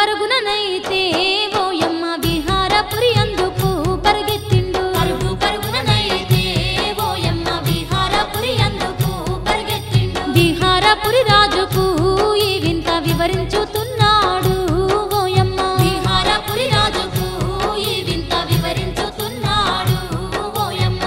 పరుగుననైతే ఓయమ్మ విహారపురి అందుకు పరిగెత్తిండు పరుగు పరుగుననైతే ఓయమ్మ విహారపురి అందుకు పరిగెత్తిండు విహారపురి రాజుకు ఈ వింత వివరించుతున్నాడు ఓయమ్మ విహారపురి రాజుకు ఈ వింత వివరించుతున్నాడు ఓయమ్మ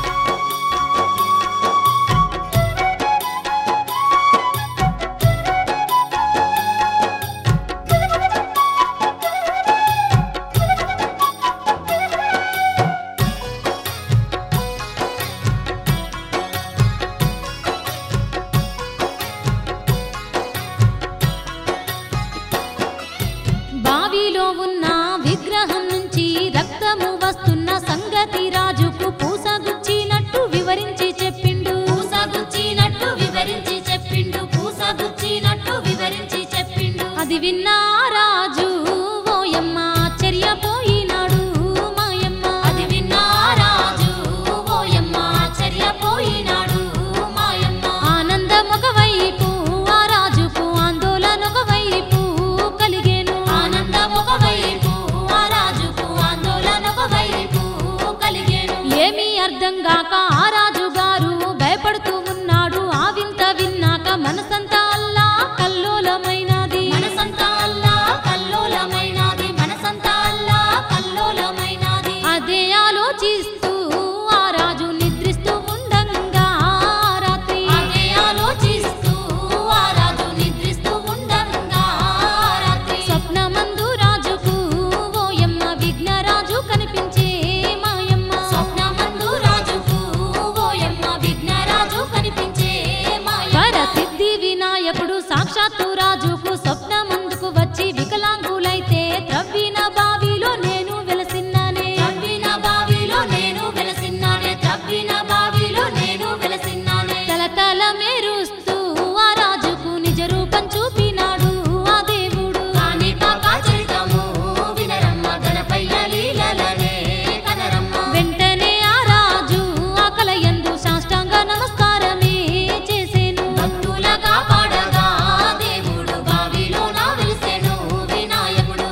బావిలో ఉన్న విగ్రహం నుంచి రక్తము వస్తున్న సంగతి రాజుకు పూసగుచ్చినట్టు వివరించి చెప్పిండు పూసగుచ్చినట్టు వివరించి చెప్పిండు పూసగుచ్చినట్టు వివరించి చెప్పిండు అది విన్న ఆ రాజు ఓయమ్మ ఆశ్చర్యపోయినాడు మాయమ్మ అది విన్న ఆ రాజు ఓయమ్మ ఆశ్చర్యపోయినాడు మాయమ్మ ఆనందం ఒకవైపు ఆ రాజుకు ఆందోళన ఒకవైపు కలిగేను ఆనందం ఒకవైపు ఆ రాజుకు ఆందోళన ఒకవైపు కలిగేను ఏమీ అర్థం గాక ఆ రాజు గారు భయపడుతూ ఉన్నాడు ఆ వింత విన్నాక మనసంతా అల్లా కల్లోలమైనది మనసంతా అల్లా కల్లోలమైనది మనసంతా అల్లా కల్లోలమైనది అదే ఆలోచిస్తూ ఆ రాజు నిద్రిస్తూ ఉండంగా ఆ రాత్రి అదే ఆలోచిస్తూ ఆ రాజు నిద్రిస్తూ ఉండంగా ఆ రాత్రి స్వప్నమందు రాజుకు ఓయమ్మ విఘ్నరాజు కనిపించే మాయమ్మ స్వప్నమందు రాజుకు ఓయమ్మ విఘ్నరాజు కనిపించే మాయ వరసిద్ధి వినాయకుడు సాక్షాత్తు రాజుకు స్వప్నమందుకు వచ్చి వికలాంగులైతే త్రవ్విన బావిలో నేను వెలసిన్నానే త్రవ్విన బావిలో నేను వెలసిన్నానే త్రవ్విన బావిలో నేను వెలసిన్నానే తలతల మెరుస్తూ ఆ రాజుకు నిజ రూపం చూపినాడు ఆ దేవుడు కాని కాకా చరితము వినరమ్మ గణపయ్య లీలలనే కనరమ్మ వెంటనే ఆ రాజు ఆ కలయందు సాష్టాంగ నమస్కారమే చేసేను భక్తులగా పాడగా దేవుడు బావిలో నా వెలిసెను వినాయకుడు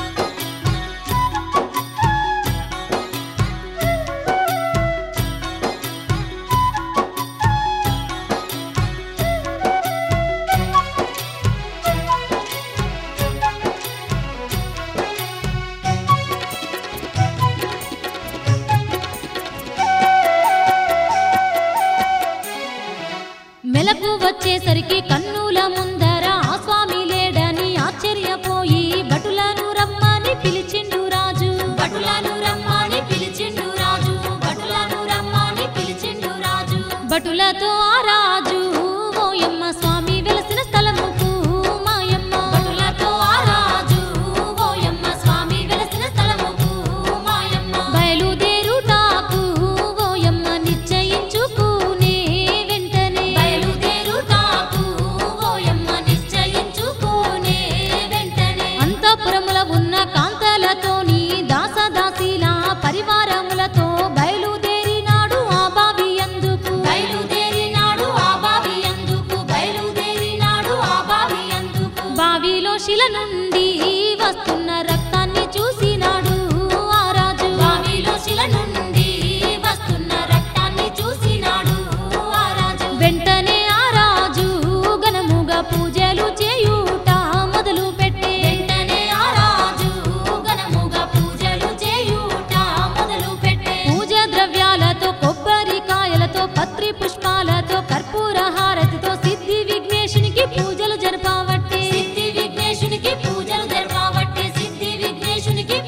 మెలకు వచ్చేసరికి కన్నుల ముందర ఆ స్వామి లేడని ఆశ్చర్యపోయి భటులను రమ్మని పిలిచిండు రాజు భటులను రమ్మని పిలిచిండు రాజు భటులను రమ్మని పిలిచిండు రాజు భటులతో ఆ రాజు ఓయమ్మ స్వామి వెలసిన స్థలముకు మాయమ్మ భటులతో ఆ రాజు ఓయమ్మ స్వామి వెలసిన స్థలముకు మాయమ్మ బయలుదేరుటాకు ఓయమ్మ నిశ్చయించుకునే వెంటనే బయలుదేరుటాకు ఓయమ్మ నిశ్చయించుకునే వెంటనే అంతఃపురముల ఉన్న కాంతలతోని దాసదాసీల పరివారములతో బయలుదేరినాడు ఆ బావి అందుకు బయలుదేరినాడు ఆ బావి అందుకు బయలుదేరినాడు ఆ బావి అందుకు బావిలో శిల నుండి వస్తున్న రక్తాన్ని చూసినాడు ఆ రాజు బావిలో శిల నుండి వస్తున్న రక్తాన్ని చూసినాడు ఆ రాజు వెంటనే ఆ రాజు ఘనముగా పూజలు చేయుట మొదలు పెట్టే వెంటనే ఆ రాజు ఘనముగా పూజలు చేయుట మొదలు పెట్టే పూజ ద్రవ్యాలతో కొబ్బరికాయలతో పత్రి పుష్పాలతో కర్పూర హారతితో సిద్ధి విఘ్నేశునికి పూజలు జరపవట్టే సిద్ధి విఘ్నేశునికి పూజలు జరపబట్టే సిద్ధి విఘ్నేశునికి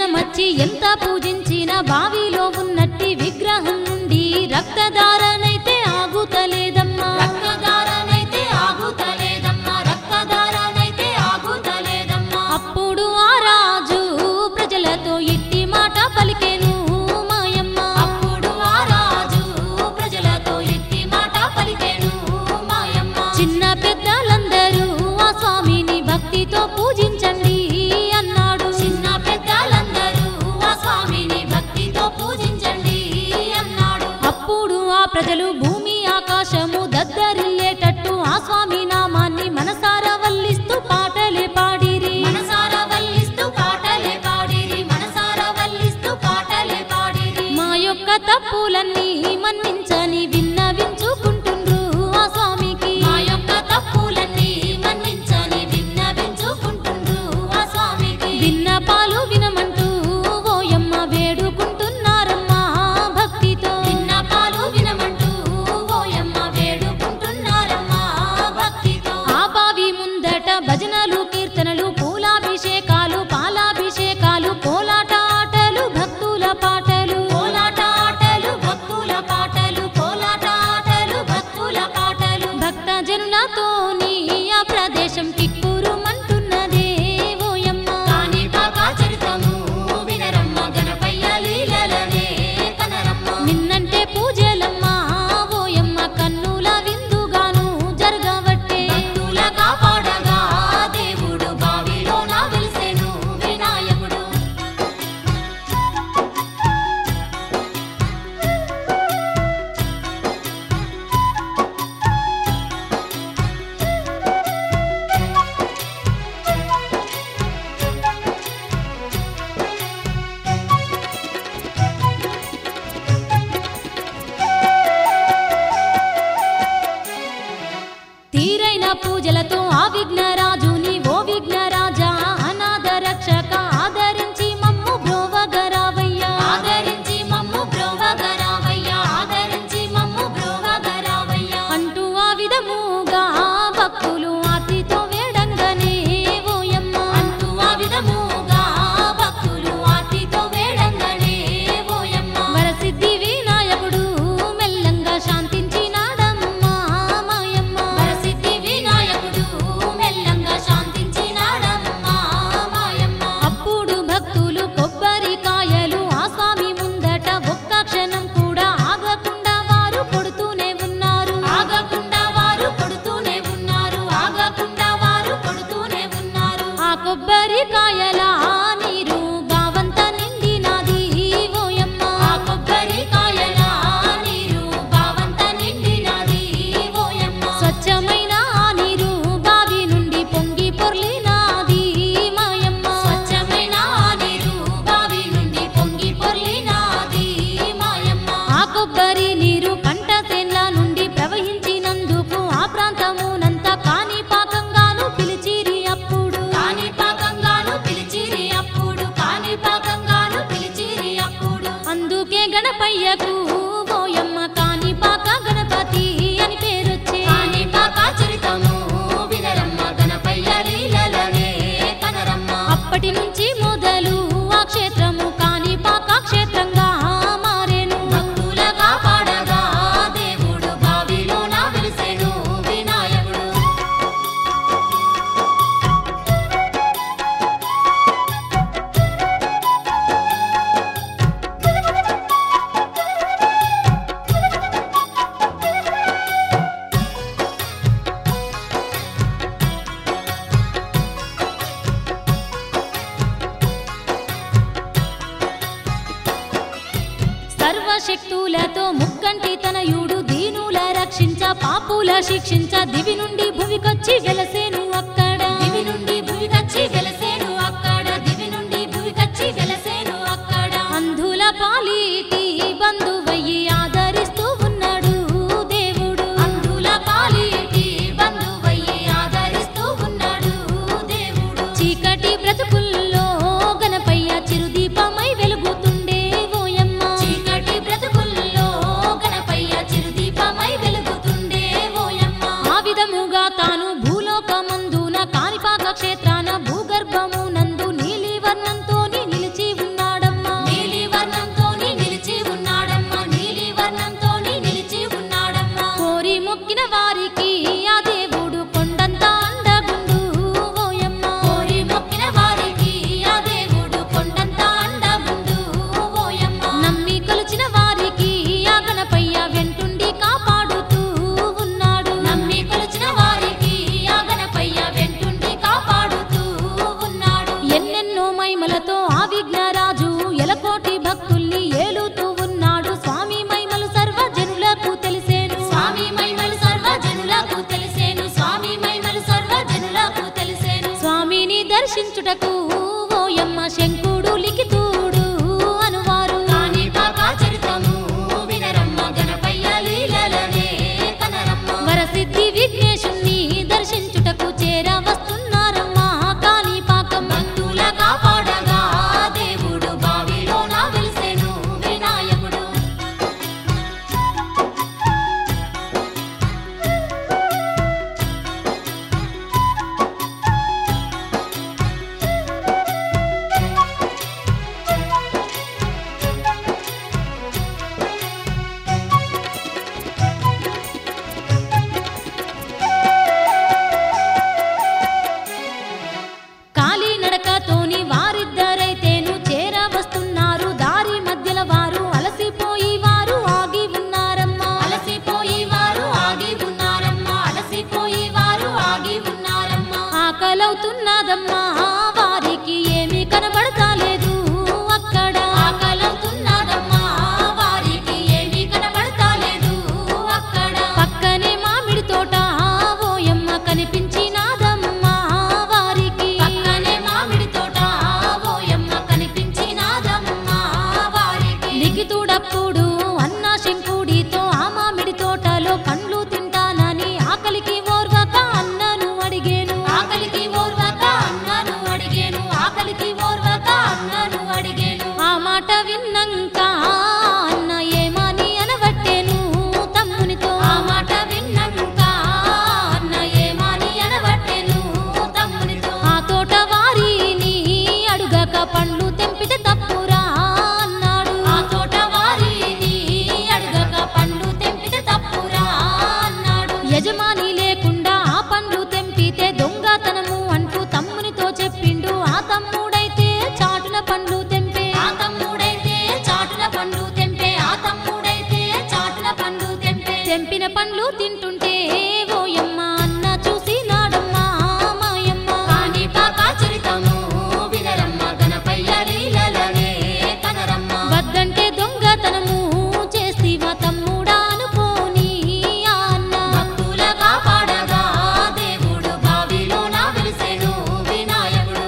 జనమచ్చి ఎంత పూజించిన బావిలో ఉన్నట్టి విగ్రహం నుండి రక్తధారనైతే ఆగుతలేదమ్మా రక్తధారనైతే ఆగుతలేదమ్మా రక్తధారనైతే ఆగుతలేదమ్మా అప్పుడు ఆ రాజు ప్రజలతో ఇట్టి మాట పలికెను మాయమ్మ అప్పుడు ఆ రాజు ప్రజలతో ఎట్టి మాట పలికెను మాయమ్మ చిన్న పెద్దలందరూ ఆ స్వామిని భక్తితో పూజించండి అన్నాడు చిన్న పెద్దలందరూ ఆ స్వామిని భక్తితో పూజించండి అన్నాడు అప్పుడు ఆ ప్రజలు భూమి ఆకాశము దద్దరిల్లేటట్టు ఆ స్వామి నామాన్ని మనసారా వల్లిస్తూ పాటలే పాడిరి మనసారా వల్లిస్తూ పాటలే పాడిరి మనసారా వల్లిస్తూ పాటలే పాడిరి మా యొక్క తప్పులన్నీ మన్నించని విన్నవించుకుంటుండ్రు ఆ స్వామికి మా యొక్క తప్పులన్నీ మన్నించని విన్నవించుకుంటుండ్రు ఆ స్వామికి విన్నపాలు వినమంటూ ఓయమ్మ వేడుకుంటున్నారమ్మా భక్తితో విన్నపాలు వినమంటూ ఓయమ్మ వేడుకుంటున్నారమ్మా భక్తితో ఆ బావి ముందట భజనలు కీర్తనలు పూలాభిషేకాలు పాలాభిషేకాలు కోలాట ఆటలు భక్తుల పాటలు కోలాట ఆటలు భక్తుల పాటలు కోలాట ఆటలు భక్తుల పాటలు భక్త జనులతోని ఆ ప్రదేశం కిక్కురుమంటున్నదే ఓయమ్మ కాని పాక చరితము వినరమ్మ గణపయ్య లీలలనే కనరమ్మ నిన్నంటే పూజలమ్మా ఓయమ్మ కన్నుల విందుగాను జరగవట్టే భక్తుల కాపాడగా దేవుడు బావిలో నా వెలిసెను వినాయకుడు తీరైన పూజలతో ఆ విఘ్నరాజుని ఓ విఘ్నరాజా అనాథ రక్షక ఆదరించి మమ్ము బ్రోవగరావయ్యా ఆదరించి మమ్ము బ్రోవగరావయ్యా ఆదరించి మమ్ము బ్రోవగరావయ్యా అంటూ ఆ విధముగా భక్తులు ఆర్తితో వేడంగనే ఓయమ్మ అంటూ ఆ విధముగా భక్తులు ఆర్తితో వేడంగనే ఓయమ్మ వరసిద్ధి వినాయకుడు మెల్లంగా శాంతించినాడమ్మా మాయమ్మ వరసిద్ధి వినాయకుడు మెల్లంగా శాంతించినాడమ్మా మాయమ్మ అప్పుడు భక్తులు కొబ్బరికాయలు ఆ స్వామి ముందట ఒక్క క్షణం కూడా ఆగకుండా వారు కొడుతూనే ఉన్నారు ఆగకుండా వారు కొడుతూనే ఉన్నారు ఆగకుండా వారు కొడుతూనే ఉన్నారు ఆ కొబ్బరికాయల నీరు గావంత నిండినది ఓయమ్మ ఆ కొబ్బరికాయల నీరు బావంత నిండినది ఓయమ్మ స్వచ్ఛమైన ఆ నీరు బావి నుండి పొంగి పొర్లినాది మాయమ్మ స్వచ్ఛమైన ఆ నీరు బావి నుండి పొంగి పొర్లినాది మాయమ్మ ఆ కొబ్బరి నీరు పంట సేన్ల నుండి ప్రవహించినందుకు ఆ ప్రాంతమునంతా కాని పాకంగాను పిలిచిరి అప్పుడు కాని పాకంగాను పిలిచిరి అప్పుడు కాని పాకంగాను పిలిచిరి అప్పుడు అందుకే గణపయ్యకు ఓయమ్మ కాని పాక గణపతి అని పేరొచ్చే కాని పాక చరితము వినరమ్మ గణపయ్య లీలలనే కనరమ్మ అప్పటి నుంచి మొదలు ఆ క్షేత్రము కాని పాక క్షేత్రంగా మారేను భక్తుల కాపాడగా దేవుడు బావిలో నా వెలిసెను వినాయకుడు సర్వశక్తులతో ముక్కంటి తనయుడు దీనుల రక్షించ పాపుల శిక్షించ దివి నుండి భువికొచ్చి వెలసేను అక్కడ దివి నుండి భూమికచ్చి వెలసేను అక్కడ దివి నుండి భూమికచ్చి వెలసేను అక్కడ అంధుల పాలిటి బంధువయ్యి ఆదరిస్తూ ఉన్నాడు దేవుడు అందుల పాలిటి బంధువయ్యి ఆదరిస్తూ ఉన్నాడు దేవుడు చీకటి బ్రతుకుల్లో గణపయ్య చిరుదీపమై వెలుగుతుండే ఓయమ్మ చీకటి బ్రతుకుల్లో గణపయ్య చిరుదీపమై వెలుగుతుండే ఓయమ్మ ఆ విధముగా తాను భూలోక దర్శించుటకు ఓయమ్మ శంకుడు లిఖితుడు అనువారు కాణిపాక చరితము వినరమ్మ గణపయ్య లీలలనే కనరమ్మ వరసిద్ధి విఘ్నేశుణ్ణి దర్శించుటకు చేర వస్తున్నారమ్మా కాణిపాకం భక్తుల కాపాడగా దేవుడు బావిలో నా వెలిసెను వినాయకుడు కాలి నడకతోని వారిద్దరైతేను చేర వస్తున్నారు దారి మధ్యల వారు అలసిపోయి వారు ఆగి ఉన్నారమ్మా అలసిపోయి వారు ఆగి ఉన్నారమ్మ అలసిపోయి వారు ఆగి ఉన్నారమ్మ ఆకలవుతున్నదమ్మా వారికి ఏమీ కనబడతాలేదు అక్కడ ఆకలవుతున్నదమ్మా వారికి ఏమీ కనబడతాలేదు అక్కడ పక్కనే మామిడి తోట ఓయమ్మ కనిపించినాదమ్మా వారికి పక్కనే మామిడి తోట ఓయమ్మ కనిపించినాదమ్మా వారికి లిఖితుడప్పుడు అన్న శంకుడితో ఆ మామిడి తోటలో పండ్లు తింటానని ఆకలికి ఓర్వక అన్నను అడిగేను ఆకలికి ఓర్వక అన్నను అడిగేను ఆకలికి ఓర్వక అన్నను అడిగేను ఆ మాట విన్నంక అన్న ఏమని అనబట్టేను తమ్మునితో ఆ మాట విన్నంక అన్న ఏమని అనబట్టెను తమ్మునితో ఆ తోట వారిని అడుగక పండ్లు తెంపితే తప్పురా అన్నాడు ఆ తోట వారిని అడగక పండ్లు తెంపితే తప్పురా అన్నాడు యజమాని లేకుండా ఆ పండ్లు తెంపితే దొంగతనము అంటూ తమ్మునితో చెప్పిండు ఆ తమ్ముడైతే చాటున పండ్లు తెంపే ఆ తమ్ముడైతే చాటున పండ్లు తెంపే ఆ తమ్ముడైతే చాటున పండ్లు తెంపే తెంపిన పండ్లు తింటుంటే ఓయమ్మ అన్న చూసి నాడమ్మా మాయమ్మ కాణిపాక చరితము వినరమ్మ గణపయ్య లీలలనే కనరమ్మ వద్దంటే దొంగతనము చేసివా తమ్ముడా అనుకోని ఆ అన్న భక్తుల కాపాడగా దేవుడు బావిలో నా వెలిసెను వినాయకుడు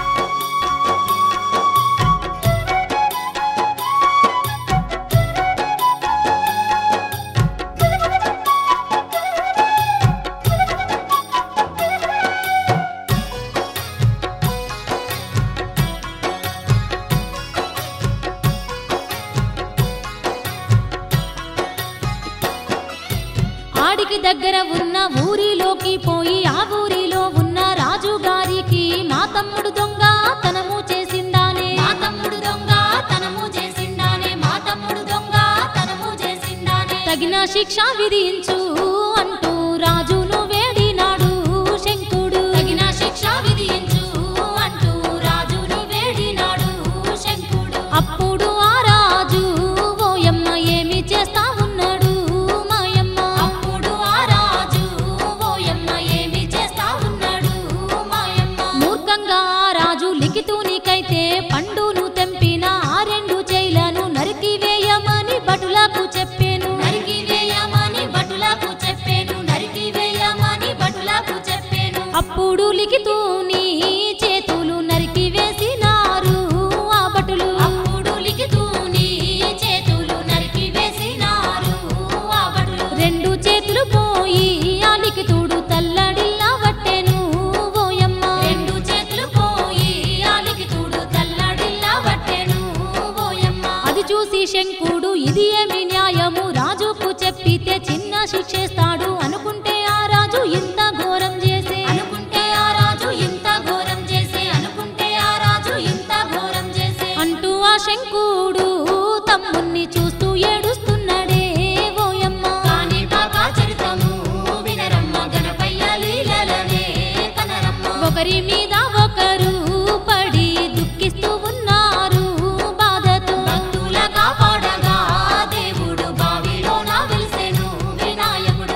ఆడికి దగ్గర ఉన్న ఊరిలోకి పోయి ఆ ఊరిలో ఉన్న రాజుగారికి మా తమ్ముడు దొంగ తనము చేసిందానే మా తమ్ముడు దొంగ తనము చేసిండానే మా తమ్ముడు దొంగ తనము చేసిండానే తగిన శిక్ష విధించు అంటూ రాజును వేడినాడు శంకుడు తగిన శిక్ష విధించు అంటూ రాజును వేడినాడు శంకుడు అప్పుడు ఆ రాజు ఓయమ్మ ఏమి చేస్తా ఉన్నాడు మాయమ్మ అప్పుడు ఆ రాజు ఓయమ్మ ఏమి చేస్తా ఉన్నాడు మాయమ్మ మూర్ఖంగా ఆ రాజు లిఖితునికైతే పండును తెంపిన ఆ రెండు చేలను నరికి వేయమని భటులకు చెప్పాను నరికి వేయమని భటులకు చెప్పాను నరికి వేయమని భటులకు చెప్పాను అప్పుడు లిఖితుని చేతులు నరికి వేసినారు ఆ భటులు అప్పుడు లిఖితూని చేతులు నరికి వేసినారు ఆ భటులు రెండు చేతులు పోయి ఆ లిఖితుడు తల్లడిల్లా వట్టెను ఓయమ్మ రెండు చేతులు పోయి ఆ లిఖితుడు తల్లడిల్లా పట్టెను ఓయమ్మ అది చూసి శంకుడు ఇది ఏమి న్యాయము రాజుకు చెప్పితే చిన్న శిక్షేస్తాడు అనుకుంటే ఆ రాజు ఇంత ఘోరం చేసే అనుకుంటే ఆ రాజు ఇంత ఘోరం చేసే అనుకుంటే ఆ రాజు ఇంత ఘోరం చేసే అంటూ ఆ శంకుడు తమ్ముణ్ణి చూస్తూ ఏడుస్తున్నాడే ఓయమ్మ కాణిపాక చరితము వినరమ్మ గణపయ్య లీలలనే కనరమ్మ ఒకరి మీద ఒకరు పడి దుఃఖిస్తూ ఉన్నారు బాధతో భక్తుల కాపాడగా దేవుడు బావిలో నా వెలిసెను వినాయకుడు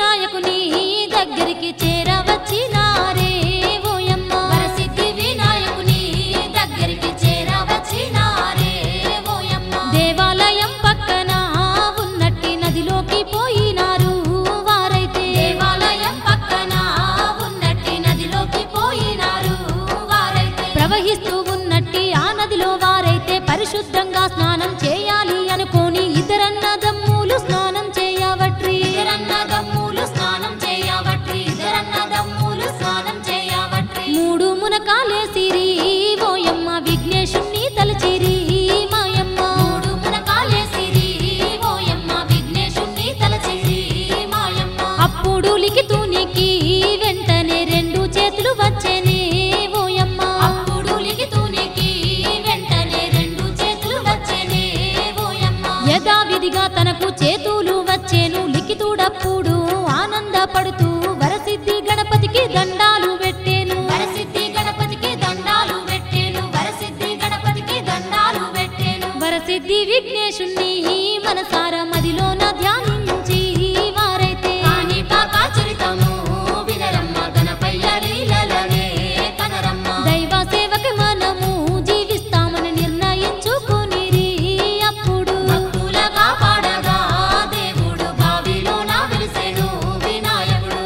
వినాయకుని దగ్గరికి చేరవచ్చినారే ఓయమ్మ వరసిద్ధి వినాయకుని దగ్గరికి చేరవచ్చినారే ఓయమ్మ దేవాలయం పక్కన ఉన్నట్టి నదిలోకి పోయినారు వారైతే దేవాలయం పక్కన ఉన్నట్టి నదిలోకి పోయినారు వారైతే ప్రవహిస్తూ ఉన్నట్టి ఆ నదిలో వారైతే పరిశుద్ధంగా స్నానం చేయాలి అనుకోని ఇద్దరన్నదమ్ములు స్నానం చేయవట్రి ఇద్దరన్న దమ్ములు స్నానం చేయవట్రి ఇద్దరన్న దమ్ములు స్నానం చేయవట్రి మూడు మునకాలేసిరి ఓయమ్మ విఘ్నేశుణ్ణి తలచిరి మాయమ్మ మూడు మునకాలేసిరి ఓయమ్మ విఘ్నేశుణ్ణి తలచిరి మాయమ్మ అప్పుడు లిఖితూనికి వెంటనే రెండు చేతులు వచ్చేనే ఓయమ్మ అప్పుడు లిఖితూనికి వెంటనే రెండు చేతులు వచ్చేనే ఓయమ్మ యథావిధిగా తనకు చేతులు వచ్చేను లిఖితుడప్పుడు ఆనందపడుతూ వరసిద్ధి గణపతికి దండాలు పెట్టేను వరసిద్ధి గణపతికి దండాలు పెట్టేను వరసిద్ధి గణపతికి దండాలు పెట్టేను వరసిద్ధి విఘ్నేశుణ్ణి మనసార మదిలోన ధ్యానించి వారైతే కాని పాక చరితము వినరమ్మ గణపయ్య లీలలనే కనరమ్మ దైవ సేవకు మనము జీవిస్తామని నిర్ణయించుకునిరి అప్పుడు భక్తుల కాపాడగా దేవుడు బావిలో నా వెలిసెను వినాయకుడు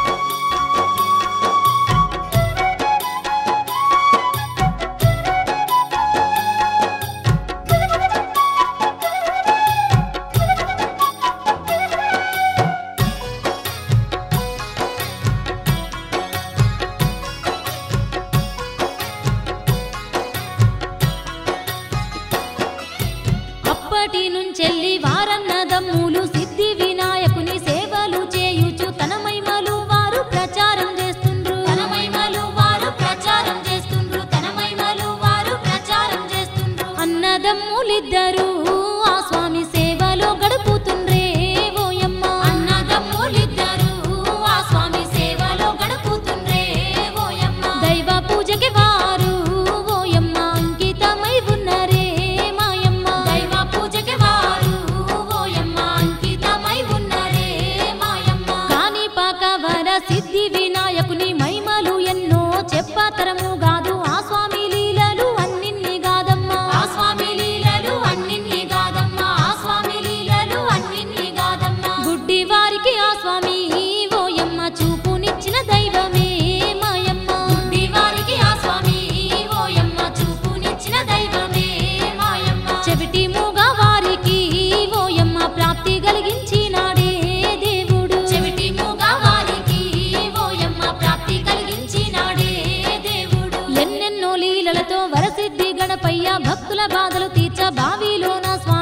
అప్పటి నుంచెల్లి వారన్నదమ్ములు సిద్ధి వినాయకుని సేవలు చేయుచు తన మహిమలు వారు ప్రచారం చేస్తుండ్రు తన మహిమలు వారు ప్రచారం చేస్తుండ్రు తన మహిమలు వారు ప్రచారం చేస్తుండ్రు అన్నదమ్ములిద్దరూ ఆ స్వామి సేవలో గడుపుతుండ్రే ఓయమ్మ అన్నదమ్ములిద్దరూ ఆ స్వామి సేవలో గడుపుతుండ్రే ఓయమ్మ దైవ పూజకి వారు ఓయమ్మ అంకితమై ఉన్నరే మాయమ్మ దైవ పూజకి వారు ఓయమ్మ అంకితమై ఉన్నరే మాయమ్మ కాని పాక వర సిద్ధి వినాయకుని మహిమలు ఎన్నో చెప్పతరము కాదు ఆ స్వామి లీలలు అన్నిన్ని కాదమ్మా ఆ స్వామి లీలలు అన్నిన్ని కాదమ్మ ఆ స్వామి లీలలు అన్నిన్ని కాదమ్మ గుడ్డి వారికి ఆ స్వామి ఓయమ్మ చూపునిచ్చిన దైవమే మాయమ్మ గుడ్డి వారికి ఆ స్వామి ఓయమ్మ చూపునిచ్చిన దైవమే మాయమ్మ చెవిటి మూగ వారికి ఓయమ్మ ప్రాప్తి కలిగించినాడే దేవుడు చెవిటి మూగ వారికి ఓయమ్మ ప్రాప్తి కలిగించినాడే దేవుడు ఎన్నెన్నో లీలలతో వరసిద్ధి గణపయ్య భక్తుల బాధలు తీర్చ బావిలోన స్వామి